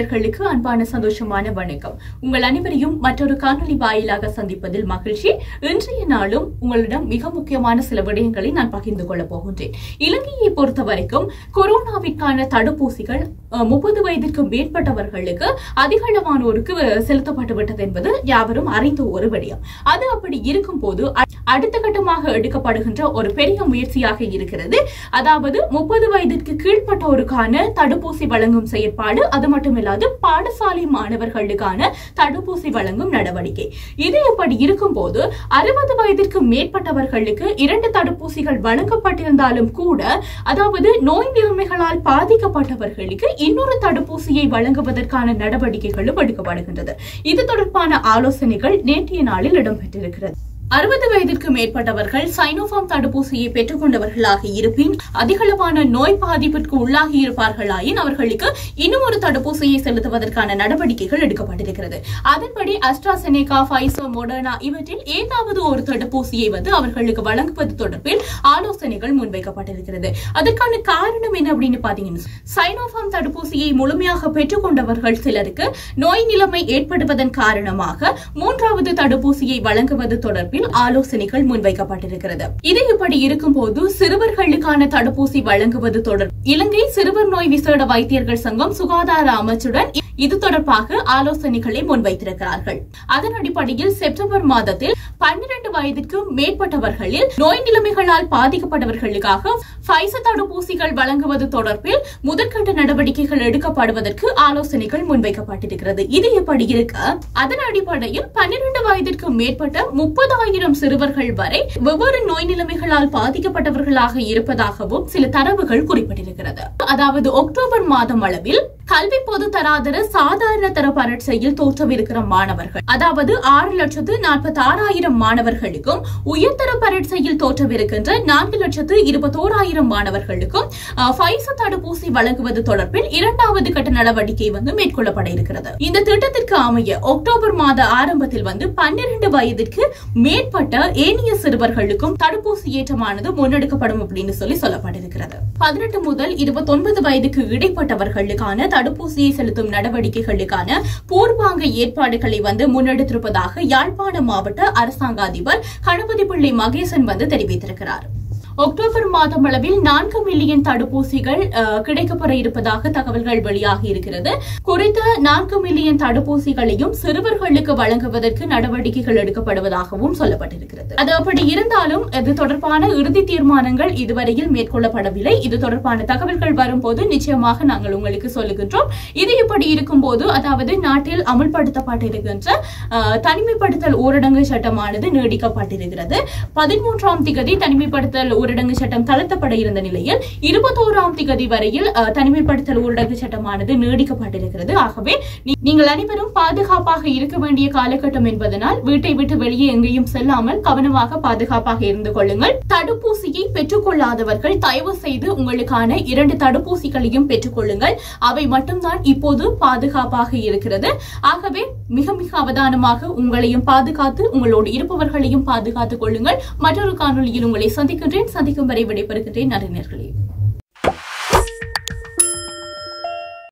நேயர்களுக்கு அன்பான சந்தோஷமான வணக்கம் உங்கள் அனைவரையும் மற்றொரு காணொளி வாயிலாக சந்திப்பதில் மகிழ்ச்சி இன்றைய நாளும் உங்களிடம் மிக முக்கியமான சில விடயங்களை நான் பகிர்ந்து கொள்ளப் போகின்றேன் இலங்கையை பொறுத்த வரைக்கும் கொரோனாவிற்கான தடுப்பூசிகள் முப்பது வயதிற்கு மேற்பட்டவர்களுக்கு அதிகளவானோருக்கு அஹ், செலுத்தப்பட்டு விட்டது என்பது யாவரும் அறிந்த ஒரு விடயம் அது அப்படி இருக்கும் போது அடுத்த கட்டமாக எடுக்கப்படுகின்ற ஒரு பெரிய முயற்சியாக இருக்கிறது அதாவது முப்பது வயதிற்கு கீழ்ப்பட்டோருக்கான தடுப்பூசி வழங்கும் செயற்பாடு அது மட்டுமில்லாது பாடசாலை மாணவர்களுக்கான தடுப்பூசி வழங்கும் நடவடிக்கை இது இப்படி இருக்கும்போது அறுபது வயதிற்கு மேற்பட்டவர்களுக்கு இரண்டு தடுப்பூசிகள் வழங்கப்பட்டிருந்தாலும் கூட அதாவது நோய் நிலைமைகளால் பாதிக்கப்பட்டவர்களுக்கு இன்னொரு தடுப்பூசியை வழங்குவதற்கான நடவடிக்கைகளும் எடுக்கப்படுகின்றது இது தொடர்பான ஆலோசனைகள் நேற்றைய நாளில் இடம்பெற்றிருக்கிறது அறுபது வயதிற்கு மேற்பட்டவர்கள் சைனோஃபார்ம் தடுப்பூசியை பெற்றுக் கொண்டவர்களாக இருப்பின் அதிகளவான நோய் பாதிப்பிற்கு உள்ளாகி இருப்பார்களாயின் அவர்களுக்கு இன்னும் ஒரு தடுப்பூசியை செலுத்துவதற்கான நடவடிக்கைகள் எடுக்கப்பட்டிருக்கிறது அதன்படி அஸ்ட்ராசெனேகா ஃபைசர் மொடர்னா இவற்றில் ஏதாவது ஒரு தடுப்பூசியை வந்து அவர்களுக்கு வழங்குவது தொடர்பில் ஆலோசனைகள் முன்வைக்கப்பட்டிருக்கிறது அதற்கான காரணம் என்ன அப்படின்னு பாத்தீங்கன்னா சைனோஃபார்ம் தடுப்பூசியை முழுமையாக பெற்றுக் கொண்டவர்கள் சிலருக்கு நோய் நிலைமை ஏற்படுவதன் காரணமாக மூன்றாவது தடுப்பூசியை வழங்குவது தொடர்பில் ஆலோசனைகள் முன்வைக்கப்பட்டிருக்கிறது இது இப்படி இருக்கும்போது சிறுவர்களுக்கான தடுப்பூசி வழங்குவது தொடர் இலங்கை சிறுவர் நோய் விசேட வைத்தியர்கள் சங்கம் சுகாதார அமைச்சுடன் இது தொடர்பாக ஆலோசனைகளை முன்வைத்திருக்கிறார்கள் அதன் அடிப்படையில் செப்டம்பர் மாதத்தில் பன்னிரண்டு வயதிற்கு மேற்பட்டவர்களில் நோய் நிலைமைகளால் பாதிக்கப்பட்டவர்களுக்காக ஃபைசர் தடுப்பூசிகள் வழங்குவது தொடர்பில் முதற்கட்ட நடவடிக்கைகள் எடுக்கப்படுவதற்கு ஆலோசனைகள் முன்வைக்கப்பட்டிருக்கிறது இது எப்படி இருக்க அதன் அடிப்படையில் பன்னிரண்டு வயதிற்கு மேற்பட்ட முப்பதாயிரம் சிறுவர்கள் வரை வெவ்வேறு நோய் நிலைமைகளால் பாதிக்கப்பட்டவர்களாக இருப்பதாகவும் சில தரவுகள் குறிப்பிட்டிருக்கிறது அதாவது அக்டோபர் மாதம் அளவில் கல்வி பொது தராதர சாதாரண தர பரீட்சையில் தோற்றவிருக்கிற மாணவர்கள் அதாவது ஆறு லட்சத்து நாற்பத்தி ஆறாயிரம் மாணவர்களுக்கும் உயர்தர பரீட்சையில் தோற்றவிருக்கின்ற நான்கு லட்சத்து இருபத்தோராயிரம் மாணவர்களுக்கும் அஹ், ஃபைசர் தடுப்பூசி வழங்குவது தொடர்பில் இரண்டாவது கட்ட நடவடிக்கை வந்து மேற்கொள்ளப்பட இருக்கிறது இந்த திட்டத்திற்கு அமைய அக்டோபர் மாத ஆரம்பத்தில் வந்து பன்னிரண்டு வயதிற்கு மேற்பட்ட ஏனைய சிறுவர்களுக்கும் தடுப்பூசி ஏற்றமானது முன்னெடுக்கப்படும் அப்படின்னு சொல்லி சொல்லப்பட்டிருக்கிறது பதினெட்டு முதல் இருபத்தொன்பது வயதுக்கு இடைப்பட்டவர்களுக்கான தடுப்பூசியை செலுத்தும் நடவடிக்கைகளுக்கான பூர்வாங்க ஏற்பாடுகளை வந்து முன்னெடுத்திருப்பதாக யாழ்ப்பாண மாவட்ட அரசாங்க அதிபர் கணபதி பிள்ளை மகேசன் வந்து தெரிவித்திருக்கிறார் அக்டோபர் மாதம் அளவில் நான்கு மில்லியன் தடுப்பூசிகள் அஹ், கிடைக்கப்பெற இருப்பதாக தகவல்கள் வெளியாகி இருக்கிறது குறித்த நான்கு மில்லியன் தடுப்பூசிகளையும் சிறுவர்களுக்கு வழங்குவதற்கு நடவடிக்கைகள் எடுக்கப்படுவதாகவும் சொல்லப்பட்டிருக்கிறது அது அப்படி இருந்தாலும் இது தொடர்பான இறுதி தீர்மானங்கள் இதுவரையில் மேற்கொள்ளப்படவில்லை இது தொடர்பான தகவல்கள் வரும்போது நிச்சயமாக நாங்கள் உங்களுக்கு சொல்லுகின்றோம் இது இப்படி இருக்கும்போது அதாவது நாட்டில் அமுல்படுத்தப்பட்டிருக்கின்ற அஹ், தனிமைப்படுத்தல் ஊரடங்கு சட்டமானது நீடிக்கப்பட்டிருக்கிறது பதிமூன்றாம் திகதி தனிமைப்படுத்தல் ஊரடங்கு சட்டம் தளர்த்தப்பட இருந்த நிலையில் இருபத்தோராம் திகதி வரையில் அஹ், தனிமைப்படுத்தல் ஊரடங்கு சட்டமானது நீடிக்கப்பட்டிருக்கிறது ஆகவே நீ- நீங்கள் அனைவரும் பாதுகாப்பாக இருக்க வேண்டிய காலகட்டம் என்பதனால் வீட்டை விட்டு வெளியே எங்கேயும் செல்லாமல் கவனமாக பாதுகாப்பாக இருந்து கொள்ளுங்கள் தடுப்பூசியை பெற்றுக் கொள்ளாதவர்கள் தயவு செய்து உங்களுக்கான இரண்டு தடுப்பூசிகளையும் பெற்றுக் கொள்ளுங்கள் அவை மட்டும்தான் இப்போது பாதுகாப்பாக இருக்கிறது ஆகவே மிக மிக அவதானமாக உங்களையும் பாதுகாத்து உங்களோடு இருப்பவர்களையும் பாதுகாத்துக் கொள்ளுங்கள் மற்றொரு காணொளியில் உங்களை சந்திக்கின்றேன் சந்திக்கும் வரை விடைபெறுகின்றேன் அறிஞர்களே